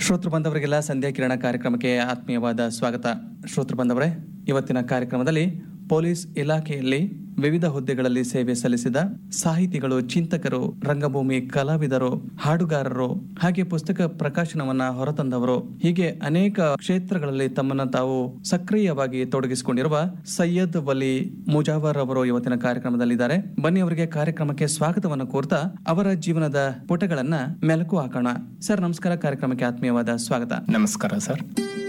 ಶ್ರೋತೃ ಬಂದವರಿಗೆಲ್ಲ ಸಂಧ್ಯಾ ಕಿರಣ ಕಾರ್ಯಕ್ರಮಕ್ಕೆ ಆತ್ಮೀಯವಾದ ಸ್ವಾಗತ ಶ್ರೋತೃ ಬಂದವರೇ ಇವತ್ತಿನ ಕಾರ್ಯಕ್ರಮದಲ್ಲಿ ಪೊಲೀಸ್ ಇಲಾಖೆಯಲ್ಲಿ ವಿವಿಧ ಹುದ್ದೆಗಳಲ್ಲಿ ಸೇವೆ ಸಲ್ಲಿಸಿದ ಸಾಹಿತಿಗಳು ಚಿಂತಕರು ರಂಗಭೂಮಿ ಕಲಾವಿದರು ಹಾಡುಗಾರರು ಹಾಗೆ ಪುಸ್ತಕ ಪ್ರಕಾಶನವನ್ನ ಹೊರತಂದವರು ಹೀಗೆ ಅನೇಕ ಕ್ಷೇತ್ರಗಳಲ್ಲಿ ತಮ್ಮನ್ನ ತಾವು ಸಕ್ರಿಯವಾಗಿ ತೊಡಗಿಸಿಕೊಂಡಿರುವ ಸೈಯದ್ ವಲಿ ಮುಜಾವರ್ ಅವರು ಇವತ್ತಿನ ಕಾರ್ಯಕ್ರಮದಲ್ಲಿದ್ದಾರೆ ಬನ್ನಿ ಅವರಿಗೆ ಕಾರ್ಯಕ್ರಮಕ್ಕೆ ಸ್ವಾಗತವನ್ನು ಕೋರ್ತಾ ಅವರ ಜೀವನದ ಪುಟಗಳನ್ನ ಮೆಲುಕು ಹಾಕೋಣ ಸರ್ ನಮಸ್ಕಾರ ಕಾರ್ಯಕ್ರಮಕ್ಕೆ ಆತ್ಮೀಯವಾದ ಸ್ವಾಗತ ನಮಸ್ಕಾರ ಸರ್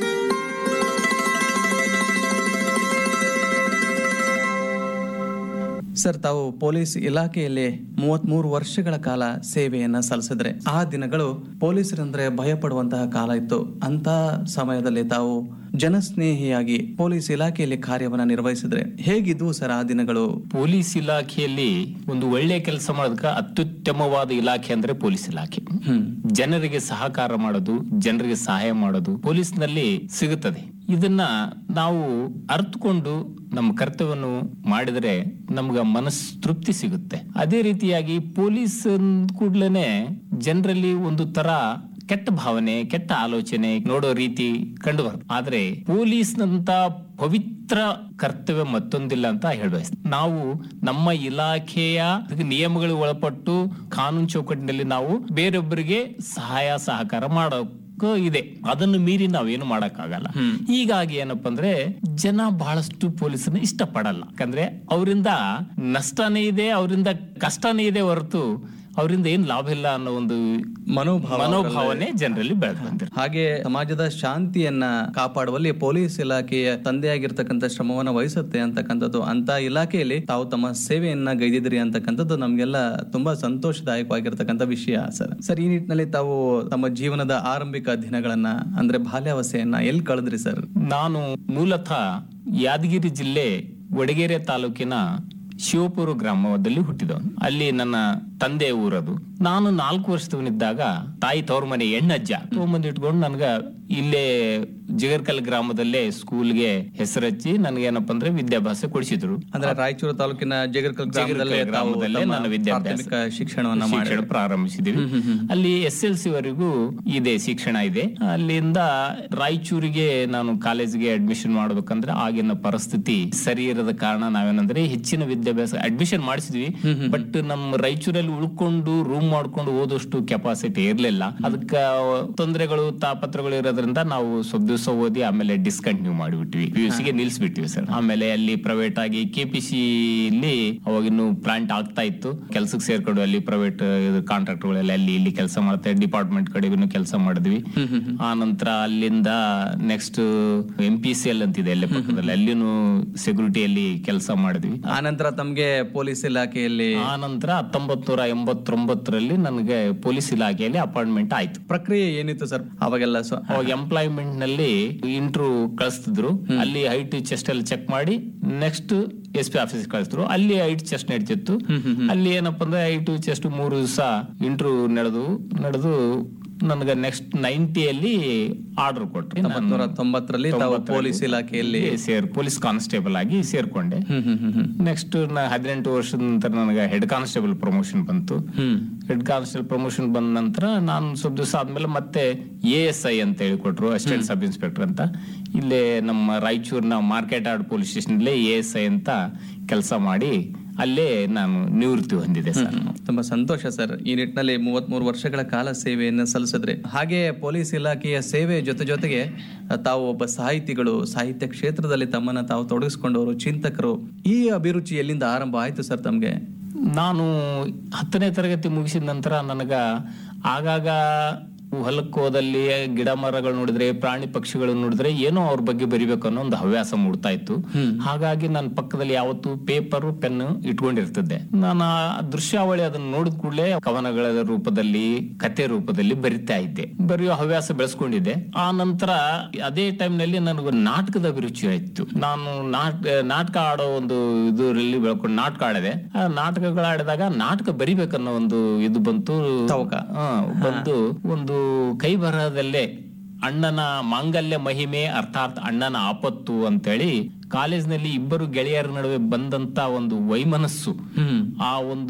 ಸರ್ ತಾವು ಪೊಲೀಸ್ ಇಲಾಖೆಯಲ್ಲಿ ಮೂವತ್ಮೂರು ವರ್ಷಗಳ ಕಾಲ ಸೇವೆಯನ್ನ ಸಲ್ಲಿಸಿದ್ರೆ ಆ ದಿನಗಳು ಪೊಲೀಸರಂದ್ರೆ ಭಯ ಪಡುವಂತಹ ಕಾಲ ಇತ್ತು ಅಂತ ಸಮಯದಲ್ಲಿ ತಾವು ಜನಸ್ನೇಹಿಯಾಗಿ ಪೊಲೀಸ್ ಇಲಾಖೆಯಲ್ಲಿ ಕಾರ್ಯವನ್ನ ನಿರ್ವಹಿಸಿದ್ರೆ ಹೇಗಿದ್ವು ಸರ್ ಆ ದಿನಗಳು ಪೊಲೀಸ್ ಇಲಾಖೆಯಲ್ಲಿ ಒಂದು ಒಳ್ಳೆ ಕೆಲಸ ಮಾಡೋದಕ್ಕೆ ಅತ್ಯುತ್ತಮವಾದ ಇಲಾಖೆ ಅಂದ್ರೆ ಪೊಲೀಸ್ ಇಲಾಖೆ ಹ್ಮ್ ಜನರಿಗೆ ಸಹಕಾರ ಮಾಡೋದು ಜನರಿಗೆ ಸಹಾಯ ಮಾಡೋದು ಪೊಲೀಸ್ನಲ್ಲಿ ಸಿಗುತ್ತದೆ ಇದನ್ನ ನಾವು ಅರ್ಥಕೊಂಡು ನಮ್ಮ ಕರ್ತವ್ಯವನ್ನು ಮಾಡಿದರೆ ನಮ್ಗ ಮನಸ್ ತೃಪ್ತಿ ಸಿಗುತ್ತೆ ಅದೇ ರೀತಿಯಾಗಿ ಪೊಲೀಸ್ ಕೂಡ್ಲೇನೆ ಜನರಲ್ಲಿ ಒಂದು ತರ ಕೆಟ್ಟ ಭಾವನೆ ಕೆಟ್ಟ ಆಲೋಚನೆ ನೋಡೋ ರೀತಿ ಕಂಡು ಬರುತ್ತೆ ಆದ್ರೆ ಪೊಲೀಸ್ನಂತ ಪವಿತ್ರ ಕರ್ತವ್ಯ ಮತ್ತೊಂದಿಲ್ಲ ಅಂತ ಹೇಳಬಯಸ್ ನಾವು ನಮ್ಮ ಇಲಾಖೆಯ ನಿಯಮಗಳಿಗೆ ಒಳಪಟ್ಟು ಕಾನೂನು ಚೌಕಟ್ಟಿನಲ್ಲಿ ನಾವು ಬೇರೊಬ್ಬರಿಗೆ ಸಹಾಯ ಸಹಕಾರ ಮಾಡೋಕೆ ಇದೆ ಅದನ್ನು ಮೀರಿ ನಾವೇನು ಮಾಡಕ್ಕಾಗಲ್ಲ ಹೀಗಾಗಿ ಏನಪ್ಪಾ ಅಂದ್ರೆ ಜನ ಬಹಳಷ್ಟು ಪೊಲೀಸರನ್ನ ಇಷ್ಟಪಡಲ್ಲ ಯಾಕಂದ್ರೆ ಅವರಿಂದ ನಷ್ಟನೇ ಇದೆ ಅವರಿಂದ ಕಷ್ಟನೇ ಇದೆ ಹೊರತು ಅವರಿಂದ ಏನ್ ಲಾಭ ಇಲ್ಲ ಅನ್ನೋ ಒಂದು ಮನೋಭಾವ ಮನೋಭಾವನೆ ಜನರಲ್ಲಿ ಬೆಳೆದು ಬಂದಿರ ಹಾಗೆ ಸಮಾಜದ ಶಾಂತಿಯನ್ನ ಕಾಪಾಡುವಲ್ಲಿ ಪೊಲೀಸ್ ಇಲಾಖೆಯ ತಂದೆಯಾಗಿರ್ತಕ್ಕಂಥ ಶ್ರಮವನ್ನ ವಹಿಸುತ್ತೆ ಅಂತಕ್ಕಂಥದ್ದು ಅಂತ ಇಲಾಖೆಯಲ್ಲಿ ತಾವು ತಮ್ಮ ಸೇವೆಯನ್ನ ಗೈದಿದ್ರಿ ಅಂತಕ್ಕಂಥದ್ದು ನಮ್ಗೆಲ್ಲ ತುಂಬಾ ಸಂತೋಷದಾಯಕವಾಗಿರ್ತಕ್ಕಂಥ ವಿಷಯ ಸರ್ ಸರ್ ಈ ನಿಟ್ಟಿನಲ್ಲಿ ತಾವು ತಮ್ಮ ಜೀವನದ ಆರಂಭಿಕ ದಿನಗಳನ್ನ ಅಂದ್ರೆ ಬಾಲ್ಯಾವಸ್ಥೆಯನ್ನ ಎಲ್ಲಿ ಕಳೆದ್ರಿ ಸರ್ ನಾನು ಮೂಲತಃ ಯಾದಗಿರಿ ಜಿಲ್ಲೆ ವಡಗೇರೆ ತಾಲೂಕಿನ ಶಿವಪುರ ಗ್ರಾಮದಲ್ಲಿ ಹುಟ್ಟಿದವನು ಅಲ್ಲಿ ನನ್ನ ತಂದೆ ಊರದು ನಾನು ನಾಲ್ಕು ವರ್ಷದವನಿದ್ದಾಗ ತಾಯಿ ತವ್ರ ಮನೆ ಹೆಣ್ಣಜ್ಜ ತಗೊಂಬಂದು ಇಟ್ಕೊಂಡು ನನ್ಗ ಇಲ್ಲೇ ಜಿಗರ್ಕಲ್ ಗ್ರಾಮದಲ್ಲೇ ಸ್ಕೂಲ್ಗೆ ಹೆಸರಚ್ಚಿ ನನಗೇನಪ್ಪ ಅಂದ್ರೆ ವಿದ್ಯಾಭ್ಯಾಸ ಕೊಡಿಸಿದ್ರು ಅಂದ್ರೆ ರಾಯಚೂರು ತಾಲೂಕಿನ ಜೇಗರ್ಕಲ್ ಗ್ರಾಮದಲ್ಲೇ ತಾವು ಗ್ರಾಮದಲ್ಲೇ ತಮ್ಮ ನಾನು ವಿದ್ಯಾಭ್ಯಾಸ ಪ್ರಾಥಮಿಕ ಶಿಕ್ಷಣವನ್ನ ಮಾಡಿ ಶಿಕ್ಷಣ ಪ್ರಾರಂಭಿಸಿದೀವಿ ಅಲ್ಲಿ ಎಸ್ ಎಲ್ ಸಿ ವರೆಗೂ ಇದೆ ಶಿಕ್ಷಣ ಇದೆ ಅಲ್ಲಿಂದ ರಾಯಚೂರಿಗೆ ನಾನು ಕಾಲೇಜ್ಗೆ ಅಡ್ಮಿಷನ್ ಮಾಡ್ಬೇಕಂದ್ರೆ ಆಗಿನ ಪರಿಸ್ಥಿತಿ ಸರಿ ಇರದ ಕಾರಣ ನಾವೇನಂದ್ರೆ ಹೆಚ್ಚಿನ ವಿದ್ಯಾಭ್ಯಾಸ ಅಡ್ಮಿಷನ್ ಮಾಡಿಸಿದ್ವಿ ಬಟ್ ನಮ್ಮ ರಾಯಚೂರಲ್ಲಿ ಉಳ್ಕೊಂಡು ರೂಮ್ ಮಾಡ್ಕೊಂಡು ಓದೋಷ್ಟು ಕೆಪಾಸಿಟಿ ಇರ್ಲಿಲ್ಲ ಅದಕ್ಕ ತೊಂದರೆಗಳು ತಾಪತ್ರಗಳು ಇರೋದ್ರಿಂದ ನಾವು ಸ್ವಲ್ಪ ದಿವಸ ಓದಿ ಆಮೇಲೆ ಡಿಸ್ಕಂಟಿನ್ಯೂ ಮಾಡಿಬಿಟ್ವಿ ಪಿ ಯು ಸಿಗೆ ನಿಲ್ಸ್ಬಿಟ್ವಿ ಸರ್ ಆಮೇಲೆ ಅಲ್ಲಿ ಪ್ರೈವೇಟ್ ಆಗಿ ಕೆ ಪಿ ಸಿ ಇಲ್ಲಿ ಅವಾಗಿನ್ನು ಪ್ಲಾಂಟ್ ಆಗ್ತಾ ಇತ್ತು ಕೆಲ್ಸಕ್ಕೆ ಸೇರ್ಕೊಂಡು ಅಲ್ಲಿ ಪ್ರೈವೇಟ್ ಕಾಂಟ್ರಾಕ್ಟ್ಗಳೆಲ್ಲ ಅಲ್ಲಿ ಇಲ್ಲಿ ಕೆಲಸ ಮಾಡ್ತಾ ಡಿಪಾರ್ಟ್ಮೆಂಟ್ ಕಡೆಗೂ ಕೆಲಸ ಮಾಡಿದ್ವಿ ಆ ನಂತರ ಅಲ್ಲಿಂದ next M P C L ಅಂತಿದೆ ಅಲ್ಲೇ ಪಕ್ಕದಲ್ಲಿ ಅಲ್ಲಿನೂ ಸೆಕ್ಯೂರಿಟಿಯಲ್ಲಿ ಕೆಲಸ ಮಾಡಿದ್ವಿ ಆ ನಂತರ ತಮ್ಗೆ ಪೊಲೀಸ್ ಇಲಾಖೆಯಲ್ಲಿ ಆ ನಂತರ ಹತ್ತೊಂಬತ್ ನೂರ ಎಂಬತ್ತೊಂಬತ್ತರಲ್ಲಿ ನನಗೆ ಪೊಲೀಸ್ ಇಲಾಖೆಯಲ್ಲಿ ಅಪಾಯಿಂಟ್ಮೆಂಟ್ ಆಯ್ತು ಪ್ರಕ್ರಿಯೆ ಏನಿತ್ತು ಸರ್ ಅವಾಗೆಲ್ಲ ಸ್ವ ಅವಾಗ ಎಂಪ್ಲಾಯ್ಮೆಂಟ್ ನಲ್ಲಿ ಇಂಟ್ರೂ ಕಳಿಸ್ತಿದ್ರು ಅಲ್ಲಿ ಹೈಟ್ ಚೆಸ್ಟ್ ಅಲ್ಲಿ ಚೆಕ್ ಮಾಡಿ ನೆಕ್ಸ್ಟ್ ಎಸ್ ಪಿ ಆಫೀಸ್ ಕಳಿಸಿದ್ರು ಅಲ್ಲಿ ಹೈಟ್ ಚೆಸ್ಟ್ ನಡೀತಿತ್ತು ಅಲ್ಲಿ ಏನಪ್ಪಾ ಅಂದ್ರೆ ಹೈಟ್ ಚೆಸ್ಟ್ ಮೂರು ದಿವಸ ಇಂಟ್ರೂ ನಡೆದು ನಡೆದು ನನಗೆ ನೆಕ್ಸ್ಟ್ ನೈಂಟಿಯಲ್ಲಿ ಆರ್ಡರ್ ಕೊಟ್ರು ನಾನು ನೂರ ತೊಂಬತ್ತರಲ್ಲಿ ತಾವು ಪೊಲೀಸ್ ಇಲಾಖೆಯಲ್ಲಿ ಸೇರ್ ಪೊಲೀಸ್ ಕಾನ್ಸ್ಟೇಬಲ್ ಆಗಿ ಸೇರ್ಕೊಂಡೆ ಹ್ಮ್ ಹ್ಮ್ ಹ್ಮ್ ಹ್ಮ್ ನೆಕ್ಸ್ಟ್ ನಾ ಹದಿನೆಂಟು ವರ್ಷದ ನಂತರ ನನಗೆ ಹೆಡ್ ಕಾನ್ಸ್ಟೇಬಲ್ ಪ್ರಮೋಷನ್ ಬಂತು ಹ್ಮ್ ಹೆಡ್ ಕಾನ್ಸ್ಟೇಬಲ್ ಪ್ರಮೋಷನ್ ಬಂದ ನಂತರ ನಾನು ಸ್ವಲ್ಪ ದಿವಸ ಆದ್ಮೇಲೆ ಮತ್ತೆ ಎ ಎಸ್ ಐ ಅಂತ ಹೇಳಿ ಕೊಟ್ರು ಅಸಿಸ್ಟೆಂಟ್ ಸಬ್ ಇನ್ಸ್ಪೆಕ್ಟರ್ ಅಂತ ಇಲ್ಲೇ ನಮ್ಮ ರಾಯಚೂರಿನ market ward police station A S I ಅಂತ ಕೆಲಸ ಮಾಡಿ ಅಲ್ಲೇ ನಾನು ನಿವೃತ್ತಿ ಹೊಂದಿದೆ ಸರ್ ತುಂಬಾ ಸಂತೋಷ ಸರ್ ಈ ನಿಟ್ಟಿನಲ್ಲಿ ಮೂವತ್ಮೂರು ವರ್ಷಗಳ ಕಾಲ ಸೇವೆಯನ್ನು ಸಲ್ಲಿಸಿದ್ರಿ ಹಾಗೆ ಪೊಲೀಸ್ ಇಲಾಖೆಯ ಸೇವೆ ಜೊತೆ ಜೊತೆಗೆ ಅ, ತಾವು ಒಬ್ಬ ಸಾಹಿತಿಗಳು ಸಾಹಿತ್ಯ ಕ್ಷೇತ್ರದಲ್ಲಿ ತಮ್ಮನ್ನ ತಾವು ತೊಡಗಿಸಿಕೊಂಡವರು ಚಿಂತಕರು ಈ ಅಭಿರುಚಿ ಎಲ್ಲಿಂದ ಆರಂಭ ಆಯ್ತು ಸರ್ ತಮ್ಗೆ ನಾನು ಹತ್ತನೇ ತರಗತಿ ಮುಗಿಸಿದ ನಂತರ ನನಗ ಆಗಾಗ ಹೊಲಕ್ಕೆ ಹೋದಲ್ಲಿ ಗಿಡ ಮರಗಳು ನೋಡಿದ್ರೆ ಪ್ರಾಣಿ ಪಕ್ಷಿಗಳು ನೋಡಿದ್ರೆ ಏನೋ ಅವ್ರ ಬಗ್ಗೆ ಬರಿಬೇಕು ಅನ್ನೋ ಒಂದು ಹವ್ಯಾಸ ಮೂಡ್ತಾ ಇತ್ತು ಹಾಗಾಗಿ ನನ್ನ ಪಕ್ಕದಲ್ಲಿ ಯಾವತ್ತು ಪೇಪರ್ ಪೆನ್ ಇಟ್ಕೊಂಡಿರ್ತಿದ್ದೆ ನಾನು ಆ ದೃಶ್ಯಾವಳಿ ಅದನ್ನ ನೋಡಿದ ಕೂಡಲೇ ಕವನಗಳ ರೂಪದಲ್ಲಿ ಕತೆ ರೂಪದಲ್ಲಿ ಬರಿತಾ ಇದ್ದೆ ಬರೆಯೋ ಹವ್ಯಾಸ ಬೆಳೆಸ್ಕೊಂಡಿದ್ದೆ ಆ ನಂತರ ಅದೇ ಟೈಮ್ ನಲ್ಲಿ ನನಗೆ ನಾಟಕದ ಅಭಿರುಚಿ ಆಯ್ತು ನಾನು ನಾಟ್ ನಾಟಕ ಆಡೋ ಒಂದು ಇದರಲ್ಲಿ ಬೆಳ್ಕೊಂಡು ನಾಟಕ ಆಡಿದೆ ಆ ನಾಟಕಗಳು ಆಡಿದಾಗ ನಾಟಕ ಬರಿಬೇಕನ್ನೋ ಒಂದು ಇದು ಬಂತು ತವಕ. ಆ, ಬಂದು ಒಂದು ಕೈ ಬರಹದಲ್ಲೇ ಅಣ್ಣನ ಮಾಂಗಲ್ಯ ಮಹಿಮೆ ಅರ್ಥಾತ್ ಅಣ್ಣನ ಆಪತ್ತು ಅಂತೇಳಿ ಕಾಲೇಜ್ನಲ್ಲಿ ಇಬ್ಬರು ಗೆಳೆಯರ ನಡುವೆ ಬಂದಂತ ಒಂದು ವೈಮನಸ್ಸು ಹ್ಮ್ ಆ ಒಂದು